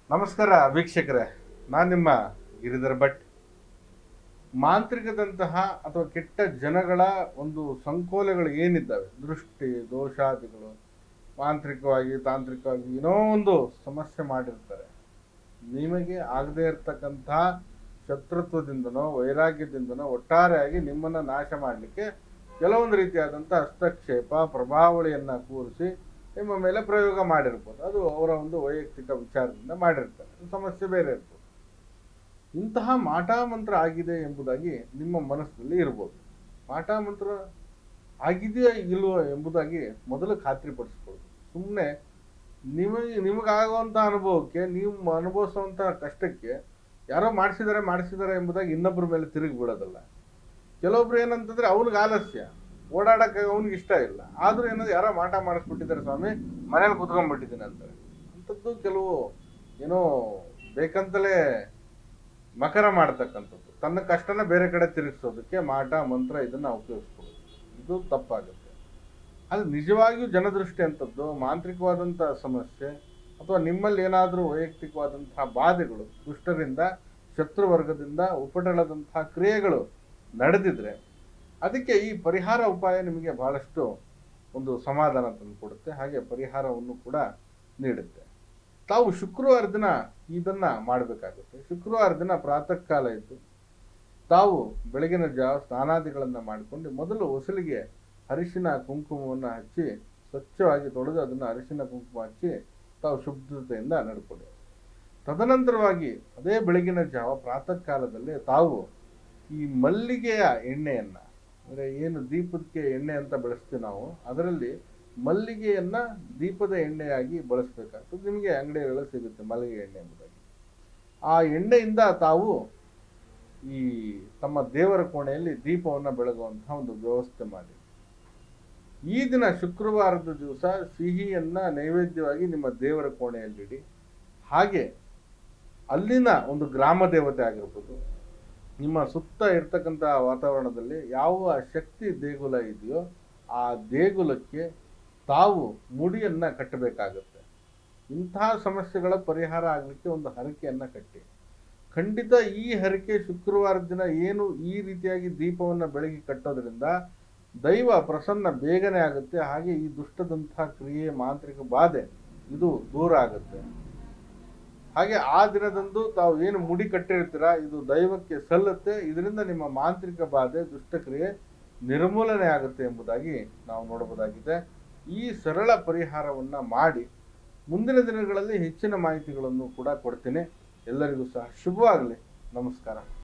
ನಮಸ್ಕಾರ ವೀಕ್ಷಕರೇ ನಾನು ನಿಮ್ಮ ಗಿರಿಧರ್ ಭಟ್ ಮಾಂತ್ರಿಕದಂತಹ ಅಥವಾ ಕೆಟ್ಟ ಜನಗಳ ಒಂದು ಸಂಕೋಲೆಗಳು ಏನಿದ್ದಾವೆ ದೃಷ್ಟಿ ದೋಷಾದಿಗಳು ಮಾಂತ್ರಿಕವಾಗಿ ತಾಂತ್ರಿಕವಾಗಿ ಏನೋ ಒಂದು ಸಮಸ್ಯೆ ಮಾಡಿರ್ತಾರೆ ನಿಮಗೆ ಆಗದೇ ಇರತಕ್ಕಂತಹ ಶತ್ರುತ್ವದಿಂದನೋ ವೈರಾಗ್ಯದಿಂದನೋ ಒಟ್ಟಾರೆಯಾಗಿ ನಿಮ್ಮನ್ನು ನಾಶ ಮಾಡಲಿಕ್ಕೆ ಕೆಲವೊಂದು ರೀತಿಯಾದಂಥ ಹಸ್ತಕ್ಷೇಪ ಪ್ರಭಾವಳಿಯನ್ನು ಕೂರಿಸಿ ನಿಮ್ಮ ಮೇಲೆ ಪ್ರಯೋಗ ಮಾಡಿರ್ಬೋದು ಅದು ಅವರ ಒಂದು ವೈಯಕ್ತಿಕ ವಿಚಾರದಿಂದ ಮಾಡಿರ್ತಾರೆ ಅದು ಸಮಸ್ಯೆ ಬೇರೆ ಇರ್ಬೋದು ಇಂತಹ ಮಾಟ ಮಂತ್ರ ಆಗಿದೆ ಎಂಬುದಾಗಿ ನಿಮ್ಮ ಮನಸ್ಸಿನಲ್ಲಿ ಇರ್ಬೋದು ಮಾಟ ಮಂತ್ರ ಆಗಿದೆಯೋ ಇಲ್ವೋ ಎಂಬುದಾಗಿ ಮೊದಲು ಖಾತ್ರಿಪಡಿಸ್ಕೊಳ್ಳಿ ಸುಮ್ಮನೆ ನಿಮಗೆ ನಿಮಗಾಗುವಂಥ ಅನುಭವಕ್ಕೆ ನೀವು ಅನುಭವಿಸುವಂಥ ಕಷ್ಟಕ್ಕೆ ಯಾರೋ ಮಾಡಿಸಿದ್ದಾರೆ ಮಾಡಿಸಿದ್ದಾರೆ ಎಂಬುದಾಗಿ ಇನ್ನೊಬ್ಬರ ಮೇಲೆ ತಿರುಗಿ ಬಿಡೋದಲ್ಲ ಕೆಲವೊಬ್ರು ಏನಂತಂದ್ರೆ ಅವ್ನಿಗೆ ಆಲಸ್ಯ ಓಡಾಡಕ್ಕೆ ಅವ್ನಿಗೆ ಇಷ್ಟ ಇಲ್ಲ ಆದ್ರೂ ಏನೋ ಯಾರೋ ಮಾಟ ಮಾಡಿಸ್ಬಿಟ್ಟಿದ್ದಾರೆ ಸ್ವಾಮಿ ಮನೇಲಿ ಕುತ್ಕೊಂಡ್ಬಿಟ್ಟಿದ್ದೀನಿ ಅಂತಾರೆ ಅಂಥದ್ದು ಕೆಲವು ಏನೋ ಬೇಕಂತಲೇ ಮಕರ ಮಾಡ್ತಕ್ಕಂಥದ್ದು ತನ್ನ ಕಷ್ಟನ ಬೇರೆ ಕಡೆ ತಿರುಗಿಸೋದಕ್ಕೆ ಮಾಟ ಮಂತ್ರ ಇದನ್ನ ಉಪಯೋಗಿಸ್ಕೊಳ್ಳೋದು ಇದು ತಪ್ಪಾಗುತ್ತೆ ಅದು ನಿಜವಾಗಿಯೂ ಜನದೃಷ್ಟಿ ಅಂತದ್ದು ಮಾಂತ್ರಿಕವಾದಂಥ ಸಮಸ್ಯೆ ಅಥವಾ ನಿಮ್ಮಲ್ಲಿ ಏನಾದರೂ ವೈಯಕ್ತಿಕವಾದಂತಹ ಬಾಧೆಗಳು ದುಷ್ಟರಿಂದ ಶತ್ರುವರ್ಗದಿಂದ ಉಪಟಳದಂತಹ ಕ್ರಿಯೆಗಳು ನಡೆದಿದ್ರೆ ಅದಕ್ಕೆ ಈ ಪರಿಹಾರ ಉಪಾಯ ನಿಮಗೆ ಬಹಳಷ್ಟು ಒಂದು ಸಮಾಧಾನ ತಂದು ಕೊಡುತ್ತೆ ಹಾಗೆ ಪರಿಹಾರವನ್ನು ಕೂಡ ನೀಡುತ್ತೆ ತಾವು ಶುಕ್ರವಾರ ದಿನ ಇದನ್ನ ಮಾಡಬೇಕಾಗುತ್ತೆ ಶುಕ್ರವಾರ ದಿನ ಪ್ರಾತಃ ಕಾಲ ಇದ್ದು ತಾವು ಬೆಳಗಿನ ಜಾವ ಸ್ನಾನಾದಿಗಳನ್ನು ಮಾಡಿಕೊಂಡು ಮೊದಲು ಹೊಸಲಿಗೆ ಅರಿಶಿನ ಕುಂಕುಮವನ್ನು ಹಚ್ಚಿ ಸ್ವಚ್ಛವಾಗಿ ತೊಳೆದು ಅದನ್ನು ಅರಿಶಿನ ಕುಂಕುಮ ಹಚ್ಚಿ ತಾವು ಶುದ್ಧತೆಯಿಂದ ನಡ್ಕೊಳ್ಳಿ ತದನಂತರವಾಗಿ ಅದೇ ಬೆಳಗಿನ ಜಾವ ಪ್ರಾತಃ ಕಾಲದಲ್ಲಿ ತಾವು ಈ ಮಲ್ಲಿಗೆಯ ಎಣ್ಣೆಯನ್ನ ಅಂದರೆ ಏನು ದೀಪಕ್ಕೆ ಎಣ್ಣೆ ಅಂತ ಬಳಸ್ತೀವಿ ನಾವು ಅದರಲ್ಲಿ ಮಲ್ಲಿಗೆಯನ್ನ ದೀಪದ ಎಣ್ಣೆಯಾಗಿ ಬಳಸಬೇಕಾಗ್ತದೆ ನಿಮಗೆ ಅಂಗಡಿಗಳಲ್ಲಿ ಸಿಗುತ್ತೆ ಮಲ್ಲಿಗೆ ಎಣ್ಣೆ ಎಂಬುದಾಗಿ ಆ ಎಣ್ಣೆಯಿಂದ ತಾವು ಈ ತಮ್ಮ ದೇವರ ಕೋಣೆಯಲ್ಲಿ ದೀಪವನ್ನು ಬೆಳಗುವಂತಹ ಒಂದು ವ್ಯವಸ್ಥೆ ಮಾಡಿ ಈ ದಿನ ಶುಕ್ರವಾರದ ದಿವಸ ಸಿಹಿಯನ್ನ ನೈವೇದ್ಯವಾಗಿ ನಿಮ್ಮ ದೇವರ ಕೋಣೆಯಲ್ಲಿಡಿ ಹಾಗೆ ಅಲ್ಲಿನ ಒಂದು ಗ್ರಾಮ ದೇವತೆ ಆಗಿರ್ಬೋದು ನಿಮ್ಮ ಸುತ್ತ ಇರ್ತಕ್ಕಂಥ ವಾತಾವರಣದಲ್ಲಿ ಯಾವ ಶಕ್ತಿ ದೇಗುಲ ಇದೆಯೋ ಆ ದೇಗುಲಕ್ಕೆ ತಾವು ಮುಡಿಯನ್ನ ಕಟ್ಟಬೇಕಾಗುತ್ತೆ ಇಂತಹ ಸಮಸ್ಯೆಗಳ ಪರಿಹಾರ ಆಗಲಿಕ್ಕೆ ಒಂದು ಹರಕೆಯನ್ನ ಕಟ್ಟಿ ಖಂಡಿತ ಈ ಹರಕೆ ಶುಕ್ರವಾರ ದಿನ ಏನು ಈ ರೀತಿಯಾಗಿ ದೀಪವನ್ನು ಬೆಳಗಿ ಕಟ್ಟೋದ್ರಿಂದ ದೈವ ಪ್ರಸನ್ನ ಬೇಗನೆ ಆಗುತ್ತೆ ಹಾಗೆ ಈ ದುಷ್ಟದಂತಹ ಕ್ರಿಯೆ ಮಾಂತ್ರಿಕ ಬಾಧೆ ಇದು ದೂರ ಆಗುತ್ತೆ ಹಾಗೆ ಆ ದಿನದಂದು ತಾವು ಏನು ಮುಡಿ ಕಟ್ಟಿರ್ತೀರಾ ಇದು ದೈವಕ್ಕೆ ಸಲ್ಲುತ್ತೆ ಇದರಿಂದ ನಿಮ್ಮ ಮಾಂತ್ರಿಕ ಬಾಧೆ ದುಷ್ಟಕ್ರಿಯೆ ನಿರ್ಮೂಲನೆ ಆಗುತ್ತೆ ಎಂಬುದಾಗಿ ನಾವು ನೋಡಬಹುದಾಗಿದೆ ಈ ಸರಳ ಪರಿಹಾರವನ್ನ ಮಾಡಿ ಮುಂದಿನ ದಿನಗಳಲ್ಲಿ ಹೆಚ್ಚಿನ ಮಾಹಿತಿಗಳನ್ನು ಕೂಡ ಕೊಡ್ತೀನಿ ಎಲ್ಲರಿಗೂ ಸಹ ಶುಭವಾಗಲಿ ನಮಸ್ಕಾರ